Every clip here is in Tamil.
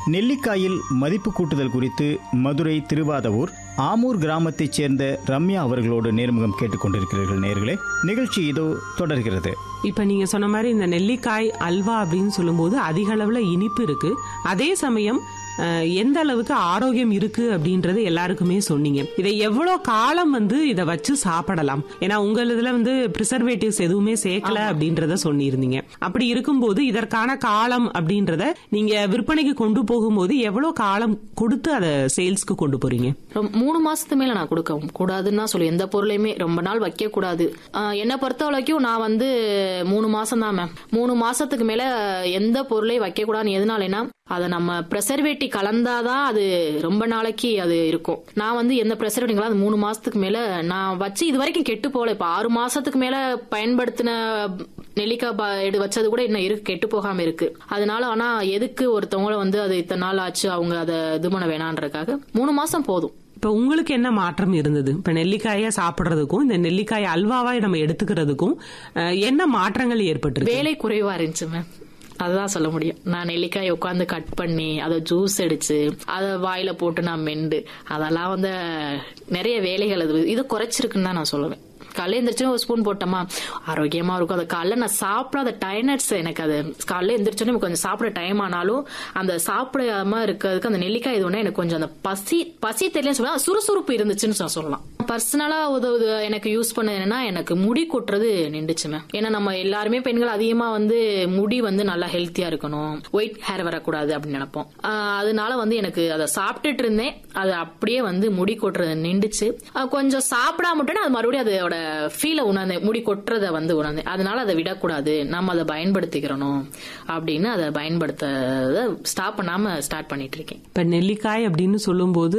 நெல்லிக்காயில் மதிப்பு கூட்டுதல் குறித்து மதுரை திருவாதவூர் ஆமூர் கிராமத்தைச் சேர்ந்த ரம்யா அவர்களோடு நேர்முகம் கேட்டுக்கொண்டிருக்கிறீர்கள் நேர்களே நிகழ்ச்சி இதோ தொடர்கிறது இப்ப நீங்க சொன்ன மாதிரி இந்த நெல்லிக்காய் அல்வா அப்படின்னு சொல்லும்போது அதிக அளவுல இனிப்பு இருக்கு அதே சமயம் அஹ், எந்த அளவுக்கு ஆரோக்கியம் இருக்கு அப்படின்றது எல்லாருக்குமே சொன்னீங்க இதை எவ்வளவு காலம் வந்து இதை வச்சு சாப்பிடலாம் ஏன்னா உங்க இதுல வந்து ப்ரிசர்வேட்டிவ்ஸ் எதுவுமே சேர்க்கல அப்படின்றத சொல்லியிருந்தீங்க அப்படி இருக்கும்போது இதற்கான காலம் அப்படின்றத நீங்க விற்பனைக்கு கொண்டு போகும்போது எவ்வளவு காலம் கொடுத்து அதை சேல்ஸ்க்கு கொண்டு போறீங்க ரொம்ப- மூணு மாசத்து மேல நான் கொடுக்க கூடாதுன்னு தான் சொல்லி எந்த பொருளையுமே ரொம்ப நாள் வைக்க கூடாது ஆஹ் என்னை பொறுத்த வரைக்கும் நான் வந்து மூணு மாசம் தான் மேம் மூணு மாசத்துக்கு மேல எந்த பொருளையும் வைக்க கூடாதுன்னு எதனாலனா அதை நம்ம ப்ரெசர்வேட்டிவ் கலந்தாதான் அது ரொம்ப நாளைக்கு அது இருக்கும் நான் வந்து எந்த ப்ரெசர்வேட்டிவ் அது மூணு மாசத்துக்கு மேல நான் வச்சு இது வரைக்கும் கெட்டு போகல இப்ப ஆறு மாசத்துக்கு மேல பயன்படுத்தின நெல்லிக்காய் பா- எடு வச்சது கூட இன்னும் இருக்கு கெட்டு போகாம இருக்கு அதனால ஆனா எதுக்கு ஒருத்தவங்கள வந்து அது இத்தனை நாள் ஆச்சு அவங்க அதை இது பண்ண வேணான்றதுக்காக மூணு மாசம் போதும் இப்ப உங்களுக்கு என்ன மாற்றம் இருந்தது இப்ப நெல்லிக்காயை சாப்பிடுறதுக்கும் இந்த நெல்லிக்காய் அல்வாவாய் நம்ம எடுத்துக்கிறதுக்கும் அஹ், என்ன மாற்றங்கள் ஏற்பட்டிருக்கு வேலை குறைவா இருந்துச்சு மேம் அதுதான் சொல்ல முடியும் நான் நெல்லிக்காயை உட்காந்து கட் பண்ணி அதை ஜூஸ் அடிச்சு அதை வாயில போட்டு நான் மெண்டு அதெல்லாம் வந்து நிறைய வேலைகள் அது இது குறைச்சிருக்குன்னு தான் நான் சொல்லுவேன் காலைல எந்திரிச்சு ஒரு ஸ்பூன் போட்டோமா ஆரோக்கியமா இருக்கும் அது காலைல நான் சாப்பிடாத டயர்னட்ஸ் எனக்கு அது காலைல எந்திரிச்சோன்னே எனக்கு கொஞ்சம் சாப்பிட டைம் ஆனாலும் அந்த சாப்பிடாம இருக்கிறதுக்கு அந்த நெல்லிக்காய் இது ஒண்ணு எனக்கு கொஞ்சம் அந்த பசி பசி தெரியலன்னு சொல்லலாம் சுறுசுறுப்பு இருந்துச்சுன்னு நான் சொல்லலாம் பர்சனலா உதவுது எனக்கு யூஸ் பண்ணது என்னன்னா எனக்கு முடி கொட்டுறது நின்றுச்சுமே ஏன்னா நம்ம எல்லாருமே பெண்கள் அதிகமா வந்து முடி வந்து நல்லா ஹெல்த்தியா இருக்கணும் ஒயிட் ஹேர் வரக்கூடாது அப்படின்னு நினைப்போம் ஆஹ் அதனால வந்து எனக்கு அதை சாப்பிட்டுட்டு இருந்தேன் அது அப்படியே வந்து முடி கொட்டுறது நின்றுச்சு ஆஹ் கொஞ்சம் சாப்பிடாம விட்டேன்னா அது மறுபடியும் அதோட ஃபீலை உணர்ந்தேன் முடி கொட்டுறதை வந்து உணர்ந்தேன் அதனால அதை விடக்கூடாது நம்ம அதை பயன்படுத்திக்கிறணும் அப்படின்னு அதை பயன்படுத்த ஸ்டாப் பண்ணாம ஸ்டார்ட் பண்ணிட்டு இருக்கேன் இப்ப நெல்லிக்காய் அப்படின்னு சொல்லும்போது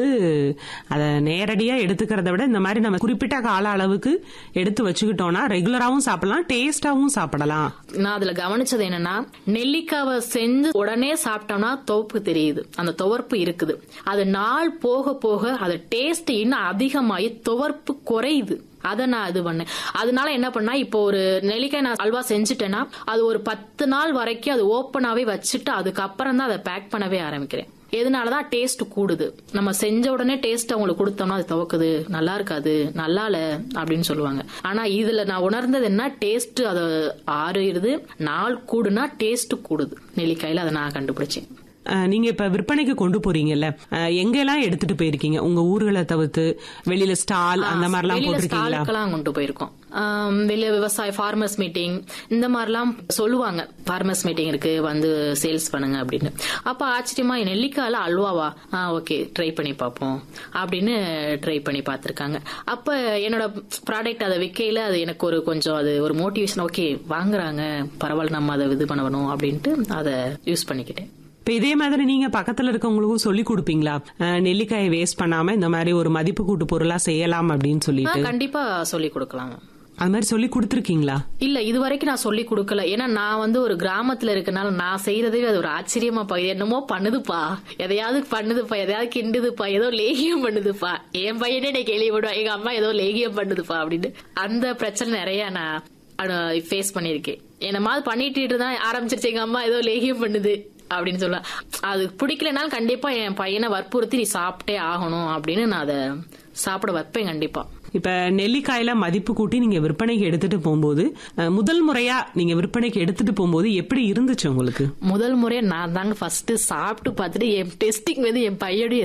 அதை நேரடியா எடுத்துக்கிறத விட இந்த மாதிரி நம்ம குறிப்பிட்ட கால அளவுக்கு எடுத்து வச்சுக்கிட்டோம்னா ரெகுலராவும் சாப்பிடலாம் டேஸ்டாவும் சாப்பிடலாம் நான் அதுல கவனிச்சது என்னன்னா நெல்லிக்காவை செஞ்சு உடனே சாப்பிட்டோம்னா துவப்பு தெரியுது அந்த துவர்ப்பு இருக்குது அது நாள் போக போக அது டேஸ்ட் இன்னும் அதிகமாகி துவர்ப்பு குறையுது அதை நான் இது பண்ணேன் அதனால என்ன பண்ணா இப்போ ஒரு நெல்லிக்காய் நான் அல்வா செஞ்சுட்டேன்னா அது ஒரு பத்து நாள் வரைக்கும் அது ஓப்பனாவே வச்சுட்டு அதுக்கப்புறம் தான் அதை பேக் பண்ணவே ஆரம்பிக்கிறேன் எதனாலதான் டேஸ்ட் கூடுது நம்ம செஞ்ச உடனே டேஸ்ட் அவங்களுக்கு கொடுத்தோம்னா அது துவக்குது நல்லா இருக்காது நல்லா இல்ல அப்படின்னு சொல்லுவாங்க ஆனா இதுல நான் உணர்ந்தது என்ன டேஸ்ட் அது ஆறுது நாள் கூடுனா டேஸ்ட் கூடுது நெல்லிக்காயில அதை நான் கண்டுபிடிச்சேன் அஹ், நீங்க இப்ப விற்பனைக்கு கொண்டு போறீங்கல்ல அஹ், எங்கெல்லாம் எடுத்துட்டு போயிருக்கீங்க உங்க ஊர்களை தவிர்த்து வெளியில ஸ்டால் அந்த மாதிரிலாம் வெளியில போட்டிருக்கீங்களா ஸ்டாலுக்கெல்லாம் கொண்டு போயிருக்கோம் ஆம், வெளிய விவசாய ஃபார்மர்ஸ் மீட்டிங் இந்த மாதிரிலாம் சொல்லுவாங்க ஃபார்மர்ஸ் மீட்டிங் இருக்கு வந்து சேல்ஸ் பண்ணுங்க அப்படின்னு அப்ப ஆச்சரியமா நெல்லிக்காயில அல்வாவா ஆ ஓகே ட்ரை பண்ணி பார்ப்போம் அப்படின்னு ட்ரை பண்ணி பார்த்திருக்காங்க அப்ப என்னோட ப்ராடக்ட் அதை விற்கையில அது எனக்கு ஒரு கொஞ்சம் அது ஒரு மோட்டிவேஷன் ஓகே வாங்குறாங்க பரவாயில்ல நம்ம அதை இது பண்ணணும் அப்படின்ட்டு அதை யூஸ் பண்ணிக்கிட்டேன் இப்ப இதே மாதிரி நீங்க பக்கத்துல இருக்கவங்களுக்கும் சொல்லி கொடுப்பீங்களா அஹ், நெல்லிக்காயை வேஸ்ட் பண்ணாம இந்த மாதிரி ஒரு மதிப்பு கூட்டு பொருளா செய்யலாம் அப்படின்னு ஆ, சொல்லிட்டு கண்டிப்பா சொல்லி கொடுக்கலாம் அது மாதிரி சொல்லி கொடுத்துருக்கீங்களா இல்ல இது வரைக்கும் நான் சொல்லி கொடுக்கல ஏன்னா நான் வந்து ஒரு கிராமத்துல இருக்கனால நான் செய்யறதே அது ஒரு ஆச்சரியமா பா இது என்னமோ பண்ணுதுப்பா எதையாவது பண்ணுதுப்பா எதையாவது கிண்டுதுப்பா ஏதோ லேகியம் பண்ணுதுப்பா என் பையனே என்னை கேள்விப்படுவான் எங்க அம்மா ஏதோ லேகியம் பண்ணுதுப்பா அப்படின்னு அந்த பிரச்சனை நிறைய நான் ஃபேஸ் பண்ணிருக்கேன் என்ன மாதிரி பண்ணிட்டு தான் ஆரம்பிச்சிருச்சு எங்க அம்மா ஏதோ லேகியம் பண்ணுது அப்படின்னு சொல்ல அது பிடிக்கலனாலும் கண்டிப்பா என் பையனை வற்புறுத்தி நீ சாப்பிட்டே ஆகணும் அப்படின்னு நான் அதை சாப்பிட வைப்பேன் கண்டிப்பா இப்ப நெல்லிக்காயில மதிப்பு கூட்டி நீங்க விற்பனைக்கு எடுத்துட்டு போகும்போது அஹ், முதல் முறையா நீங்க விற்பனைக்கு எடுத்துட்டு போகும்போது எப்படி இருந்துச்சு உங்களுக்கு முதல் முறையா நான் தாங்க ஃபர்ஸ்ட் சாப்பிட்டு பார்த்துட்டு என் டெஸ்டிங் வந்து என் பையனுடைய